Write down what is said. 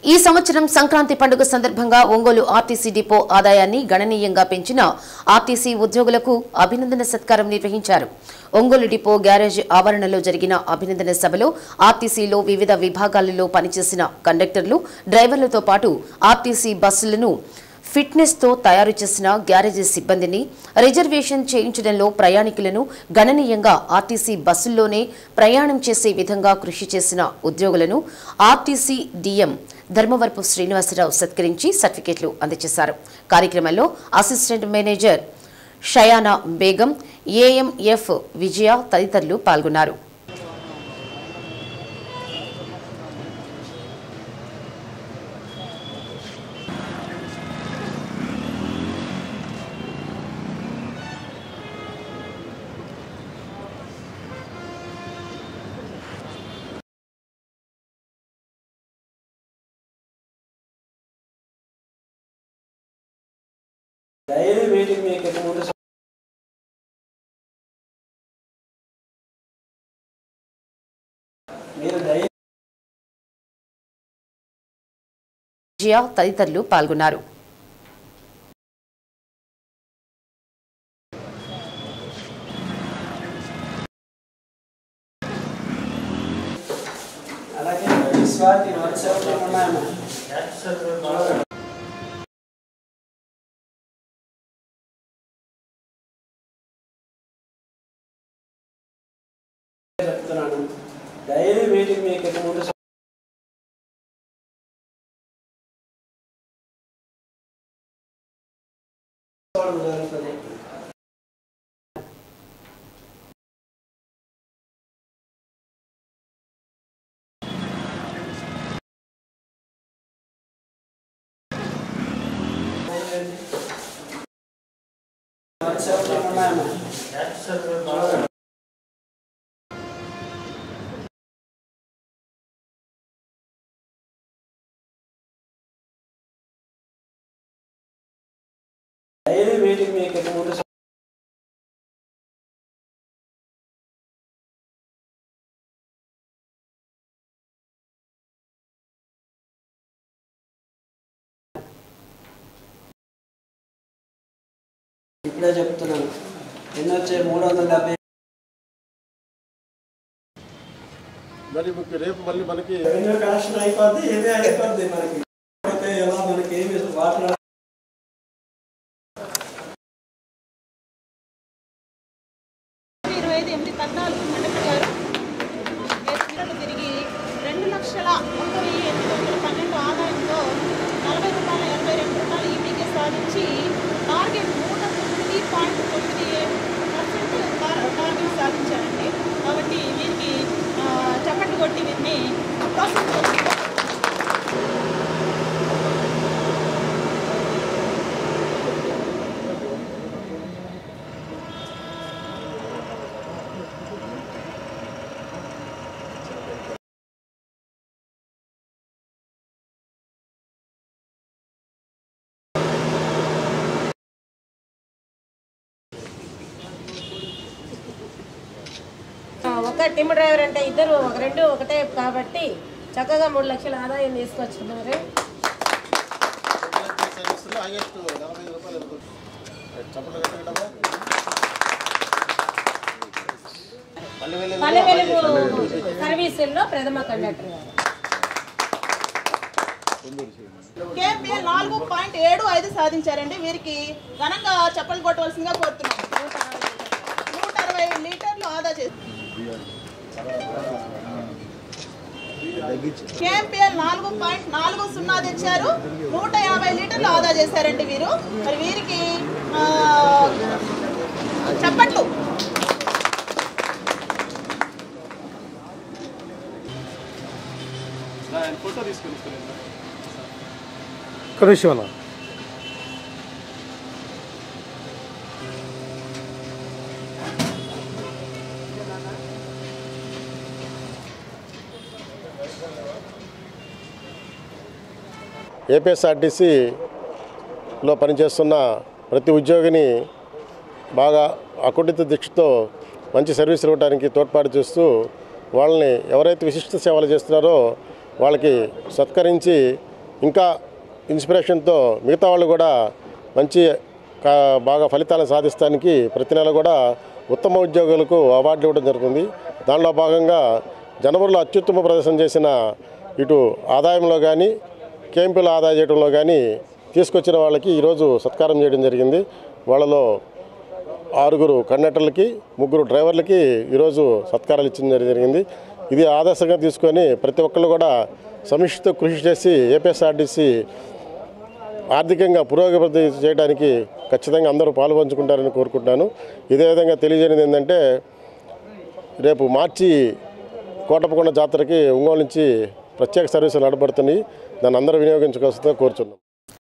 ఈ సంవత్సరం సంక్రాంతి పండుగ సందర్భంగా ఒంగోలు ఆర్టీసీ డిపో ఆదాయాన్ని గణనీయంగా పెంచిన ఆర్టీసీ ఉద్యోగులకు అభినందన సత్కారం నిర్వహించారు ఒంగోలు డిపో గ్యారేజ్ ఆవరణలో జరిగిన అభినందన సభలో ఆర్టీసీలో వివిధ విభాగాలలో పనిచేసిన కండక్టర్లు డ్రైవర్లతో పాటు ఆర్టీసీ బస్సులను ఫిట్నెస్ తో తయారు చేసిన గ్యారేజీ సిబ్బందిని రిజర్వేషన్ చేయించడంలో ప్రయాణికులను గణనీయంగా ఆర్టీసీ బస్సుల్లోనే ప్రయాణం చేసే విధంగా కృషి చేసిన ఉద్యోగులను ఆర్టీసీ డిఎం ధర్మవరపు శ్రీనివాసరావు సత్కరించి సర్టిఫికెట్లు అందజేశారు కార్యక్రమంలో assistant manager Shayana Begum AMF Vijaya తదితరులు పాల్గొన్నారు డైలీ మీటింగ్ మీకు ఎక్కడ ముందు మీరు డైలీ విజయ తదితరులు పాల్గొన్నారు అలాగే విశ్వాటి వాట్సాప్ ఉన్నాయమ్మా చెప్తున్నాను డైలీ మీటింగ్ మీకు ఎక్కడ ముందు జరుగుతుంది వాట్సాప్ ఉన్నాయమ్మా డైలీ మీటింగ్ మీకు ఎక్కడ ముందు ఇప్పుడే చెప్తున్నాను ఎన్ని వచ్చాయి మూడు వందల డెబ్బై మరి మీకు రేపు మళ్ళీ మనకి రెవెన్యూ కలెక్షన్ అయిపోద్ది ఏమీ అయిపోద్ది మనకి అయితే ఎలా మనకి ఏమి వాటర్ ఇరవై ఐదు ఎనిమిది పద్నాలుగు కండక్టర్ గారు రేపు తిరిగి రెండు లక్షల ఒక్క వెయ్యి ఎనిమిది వందల పన్నెండు ఆదాయంతో నలభై రూపాయల ఎనభై రెండు రూపాయలు ఈపీకే సాధించి టార్గెట్ నూట తొమ్మిది పాయింట్ తొమ్మిది పర్సెంట్ టార్గెట్ సాధించారండి కాబట్టి వీరికి ఆ, చప్పట్లు కొట్టి వీరిని ప్రోత్సహించారు ఒక టిమ్ డ్రైవర్ అంటే ఇద్దరు ఒక రెండు ఒకటే కాబట్టి చక్కగా మూడు లక్షల ఆదాయం తీసుకొచ్చున్నారు సర్వీసులో హైయెస్ట్ నలభై ఐదు రూపాయలు వెళ్తుంది చప్పట్లు కట్టగలమా? పల్లె వెలుగు పల్లె వెలుగు సర్వీసుల్లో ప్రథమ కండక్టర్ గారు కేఎంపీ నాలుగు పాయింట్ ఏడు ఐదు సాధించారండి వీరికి ఘనంగా చప్పలు కొట్టవలసిందిగా కోరుతున్నాం నూట అరవై లీటర్లు ఆదా చేసి కేఎంపీఎల్ నాలుగు పాయింట్ నాలుగు సున్నా తెచ్చారు నూట యాభై లీటర్లు ఆదా చేశారండి వీరు మరి వీరికి ఆ, చప్పట్లు ఒక్క నిమిషం అన్న ఏపీఎస్ఆర్టీసీలో పనిచేస్తున్న ప్రతి ఉద్యోగిని బాగా అకుంఠిత దీక్షతో మంచి సర్వీస్ ఇవ్వడానికి తోడ్పాటు చేస్తూ వాళ్ళని ఎవరైతే విశిష్ట సేవలు చేస్తున్నారో వాళ్ళకి సత్కరించి ఇంకా ఇన్స్పిరేషన్తో మిగతా వాళ్ళు కూడా మంచి కా- బాగా ఫలితాలను సాధిస్తానికి ప్రతి నెల కూడా ఉత్తమ ఉద్యోగులకు అవార్డు ఇవ్వడం జరుగుతుంది దానిలో భాగంగా జనవరిలో అత్యుత్తమ ప్రదర్శన చేసిన ఇటు ఆదాయంలో కానీ కేంపుల ఆదాయ చేయడంలో కానీ తీసుకొచ్చిన వాళ్ళకి ఈరోజు సత్కారం చేయడం జరిగింది వాళ్ళలో ఆరుగురు కండక్టర్లకి ముగ్గురు డ్రైవర్లకి ఈరోజు సత్కారాలు ఇచ్చడం జరిగింది ఇది ఆదర్శంగా తీసుకొని ప్రతి ఒక్కళ్ళు కూడా సమిష్టితో కృషి చేసి ఏపీఎస్ఆర్టీసీ ఆర్థికంగా పురోగతి చేయడానికి ఖచ్చితంగా అందరూ పాల్పంచుకుంటారని కోరుకుంటున్నాను ఇదే విధంగా తెలియజేయనిది ఏంటంటే రేపు మార్చి కోటపకొండ జాతరకి ఒంగోలు నుంచి ప్రత్యేక సర్వీసులు నడబడుతున్నాయి దాన్ని అందరూ వినియోగించుకోవాల్సిందిగా కోరుచున్నాం